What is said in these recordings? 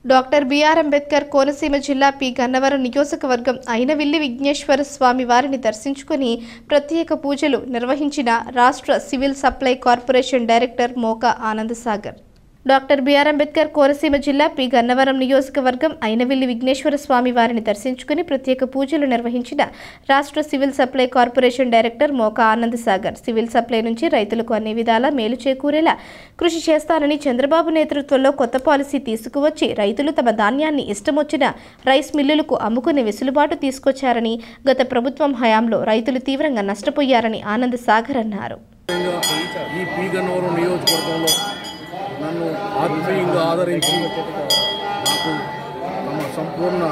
doctor B R Ambedkar Konaseema జిల్లా P Gannavaram నియోజకవర్గం అయినవిల్లి విఘ్నేశ్వర స్వామి వారిని దర్శించుకుని ప్రత్యేక పూజలు నిర్వహించిన రాష్ట్ర civil supply corporation director Moka Anand Sagar doctor B R Ambedkar Konaseema జిల్లా పి గన్నవరం నియోజకవర్గం అయినవిల్లి విఘ్నేశ్వర స్వామి వారిని దర్శించుకుని ప్రత్యేక పూజలు నిర్వహించిన రాష్ట్ర civil supply corporation director Moka Anand Sagar civil supply నుంచి రైతులకు అన్ని విధాలా మేలు చేకూరేలా కృషి చేస్తానని చంద్రబాబు నేతృత్వంలో కొత్త పాలసీ తీసుకువచ్చి రైతులు తమ ధాన్యాన్ని ఇష్టమొచ్చిన రైస్ మిల్లులకు అమ్ముకునే వెసులుబాటు తీసుకొచ్చారని గత ప్రభుత్వం హయాంలో రైతులు తీవ్రంగా నష్టపోయారని ఆనంద్ సాగర్ అన్నారు ముఖ్యంగా ఈ పీ గన్నవరం నియోజకవర్గంలో నన్ను ఆత్మీయంగా ఆదరించి నాకు తమ సంపూర్ణ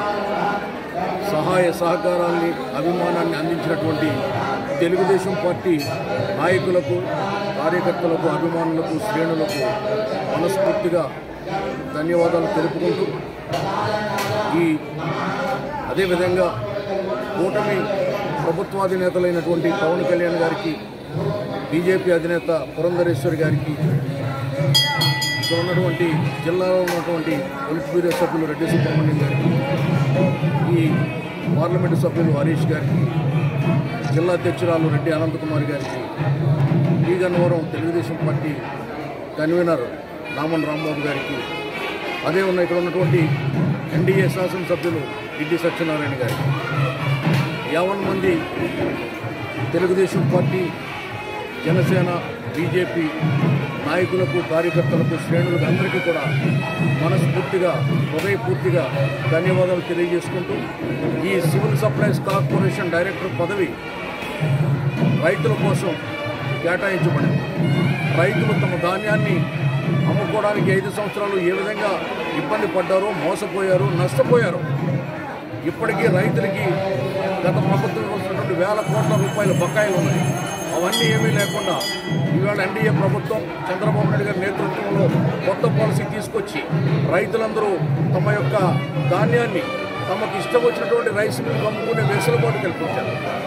సహాయ సహకారాన్ని అభిమానాన్ని అందించినటువంటి తెలుగుదేశం పార్టీ నాయకులకు కార్యకర్తలకు అభిమానులకు శ్రేణులకు మనస్ఫూర్తిగా ధన్యవాదాలు తెలుపుకుంటూ ఈ అదేవిధంగా కూటమి ప్రభుత్వాధినేతలైనటువంటి పవన్ కళ్యాణ్ గారికి బీజేపీ అధినేత పురంధరేశ్వరి గారికి ఇక్కడ ఉన్నటువంటి జిల్లాలో ఉన్నటువంటి పొలిట్ బ్యూరో సభ్యులు రెడ్డి సుబ్రహ్మణ్యం గారికి ఈ పార్లమెంటు సభ్యులు హరీష్ గారికి జిల్లా అధ్యక్షురాలు రెడ్డి అనంతకుమార్ గారికి ఈ గన్నవరం తెలుగుదేశం పార్టీ కన్వీనర్ రామన్ రాంబాబు గారికి అదే ఉన్న ఇక్కడ ఉన్నటువంటి ఎన్డీఏ శాసనసభ్యులు ఇడ్డి సత్యనారాయణ గారికి యావన్ మంది తెలుగుదేశం పార్టీ జనసేన బీజేపీ నాయకులకు కార్యకర్తలకు శ్రేణులకు అందరికీ కూడా మనస్ఫూర్తిగా హృదయపూర్తిగా ధన్యవాదాలు తెలియజేసుకుంటూ ఈ సివిల్ సప్లైస్ కార్పొరేషన్ డైరెక్టర్ పదవి రైతుల కోసం కేటాయించబడింది రైతులు తమ ధాన్యాన్ని అమ్ముకోవడానికి ఐదు సంవత్సరాలు ఏ విధంగా ఇబ్బంది పడ్డారో మోసపోయారు నష్టపోయారు ఇప్పటికీ రైతులకి గత ప్రభుత్వం ఇవ్వాల్సినటువంటి వేల కోట్ల రూపాయల బకాయిలు ఉన్నాయి అవన్నీ ఏమీ లేకుండా ఈవేళ ఎన్డీఏ ప్రభుత్వం చంద్రబాబు నాయుడు గారి నేతృత్వంలో కొత్త పాలసీ తీసుకొచ్చి రైతులందరూ తమ యొక్క ధాన్యాన్ని తమకు ఇష్టం వచ్చినటువంటి రైస్ మిల్లు అమ్ముకునే వెసులుబాటు కల్పించారు